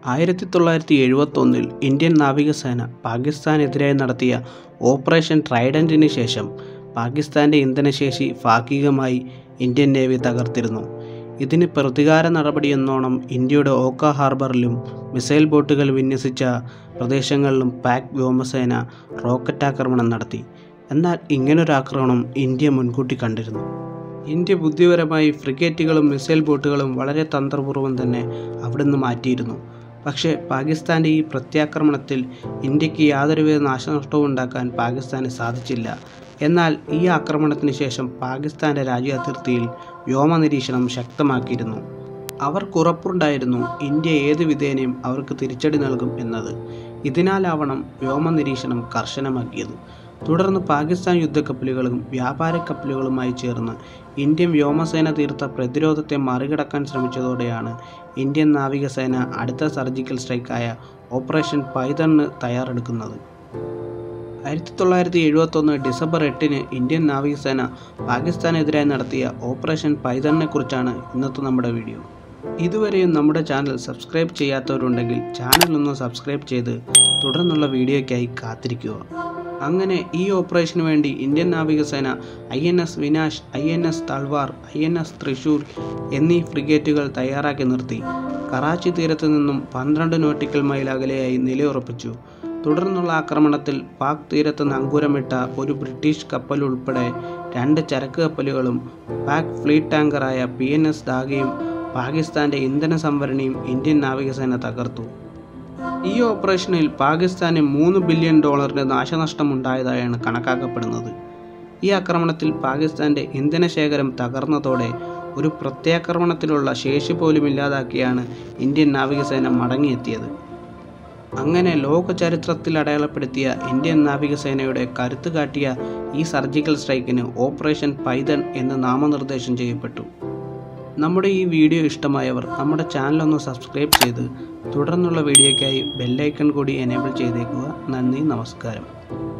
ആയിരത്തി തൊള്ളായിരത്തി എഴുപത്തൊന്നിൽ ഇന്ത്യൻ നാവികസേന പാകിസ്ഥാനെതിരായി നടത്തിയ ഓപ്പറേഷൻ ട്രൈഡൻറ്റിന് ശേഷം പാകിസ്ഥാൻ്റെ ഇന്ധനശേഷി ഭാഗികമായി ഇന്ത്യൻ നേവി തകർത്തിരുന്നു ഇതിന് പ്രതികാര നടപടിയെന്നോണം ഇന്ത്യയുടെ ഓക്ക ഹാർബറിലും മിസൈൽ ബോട്ടുകൾ വിന്യസിച്ച പ്രദേശങ്ങളിലും പാക് വ്യോമസേന റോക്കറ്റ് ആക്രമണം നടത്തി എന്നാൽ ഇങ്ങനൊരു ആക്രമണം ഇന്ത്യ മുൻകൂട്ടി കണ്ടിരുന്നു ഇന്ത്യ ബുദ്ധിപരമായി ഫ്രിഗേറ്റുകളും മിസൈൽ ബോട്ടുകളും വളരെ തന്ത്രപൂർവ്വം തന്നെ അവിടുന്ന് മാറ്റിയിരുന്നു പക്ഷേ പാകിസ്ഥാൻ്റെ ഈ പ്രത്യാക്രമണത്തിൽ ഇന്ത്യക്ക് യാതൊരുവിധ നാശനഷ്ടവും ഉണ്ടാക്കാൻ പാകിസ്ഥാന് സാധിച്ചില്ല എന്നാൽ ഈ ആക്രമണത്തിന് ശേഷം പാകിസ്ഥാൻ്റെ രാജ്യ അതിർത്തിയിൽ വ്യോമ നിരീക്ഷണം ശക്തമാക്കിയിരുന്നു അവർക്കുറപ്പുണ്ടായിരുന്നു ഇന്ത്യ ഏത് വിധേനയും അവർക്ക് തിരിച്ചടി നൽകും എന്നത് ഇതിനാലാവണം വ്യോമ നിരീക്ഷണം കർശനമാക്കിയത് തുടർന്ന് പാകിസ്ഥാൻ യുദ്ധക്കപ്പലുകളും വ്യാപാര കപ്പലുകളുമായി ചേർന്ന് ഇന്ത്യൻ വ്യോമസേന തീർത്ത പ്രതിരോധത്തെ മറികടക്കാൻ ശ്രമിച്ചതോടെയാണ് ഇന്ത്യൻ നാവികസേന അടുത്ത സർജിക്കൽ സ്ട്രൈക്കായ ഓപ്പറേഷൻ പൈതണിന് തയ്യാറെടുക്കുന്നത് ആയിരത്തി തൊള്ളായിരത്തി എഴുപത്തൊന്ന് ഡിസംബർ എട്ടിന് ഇന്ത്യൻ നാവികസേന പാകിസ്ഥാനെതിരായി നടത്തിയ ഓപ്പറേഷൻ പൈതണിനെ കുറിച്ചാണ് ഇന്നത്തെ നമ്മുടെ വീഡിയോ ഇതുവരെയും നമ്മുടെ ചാനൽ സബ്സ്ക്രൈബ് ചെയ്യാത്തവരുണ്ടെങ്കിൽ ചാനൽ ഒന്ന് സബ്സ്ക്രൈബ് ചെയ്ത് തുടർന്നുള്ള വീഡിയോയ്ക്കായി കാത്തിരിക്കുക അങ്ങനെ ഈ ഓപ്പറേഷന് വേണ്ടി ഇന്ത്യൻ നാവികസേന I N S Vinash I N S Talwar I N S Thrissur എന്നീ ഫ്രിഗേറ്റുകൾ തയ്യാറാക്കി നിർത്തി കറാച്ചി തീരത്ത് നിന്നും പന്ത്രണ്ട് നോട്ടിക്കൽ മൈൽ അകലെയായി നിലയുറപ്പിച്ചു തുടർന്നുള്ള ആക്രമണത്തിൽ പാക് തീരത്ത് നങ്കൂരമിട്ട ഒരു ബ്രിട്ടീഷ് കപ്പൽ ഉൾപ്പെടെ രണ്ട് ചരക്ക് കപ്പലുകളും പാക് ഫ്ലീറ്റ് ടാങ്കറായ പി എൻ എസ് ദാഗയും പാകിസ്ഥാന്റെ ഇന്ധന സംഭരണിയും ഇന്ത്യൻ നാവികസേന തകർത്തു ഈ ഓപ്പറേഷനിൽ പാകിസ്ഥാന് മൂന്ന് ബില്യൺ ഡോളറിന്റെ നാശനഷ്ടമുണ്ടായതായാണ് കണക്കാക്കപ്പെടുന്നത് ഈ ആക്രമണത്തിൽ പാകിസ്ഥാന്റെ ഇന്ധനശേഖരം തകർന്നതോടെ ഒരു പ്രത്യാക്രമണത്തിലുള്ള ശേഷി പോലും ഇല്ലാതാക്കിയാണ് ഇന്ത്യൻ നാവികസേന മടങ്ങിയെത്തിയത് അങ്ങനെ ലോക ചരിത്രത്തിൽ അടയാളപ്പെടുത്തിയ ഇന്ത്യൻ നാവികസേനയുടെ കരുത്ത് കാട്ടിയ ഈ സർജിക്കൽ സ്ട്രൈക്കിന് ഓപ്പറേഷൻ പൈതൺ എന്ന് നാമനിർദ്ദേശം ചെയ്യപ്പെട്ടു നമ്മുടെ ഈ വീഡിയോ ഇഷ്ടമായവർ നമ്മുടെ ചാനൽ ഒന്ന് സബ്സ്ക്രൈബ് ചെയ്ത് തുടർന്നുള്ള വീഡിയോയ്ക്കായി ബെല്ലൈക്കൺ കൂടി എനേബിൾ ചെയ്തേക്കുക നന്ദി നമസ്കാരം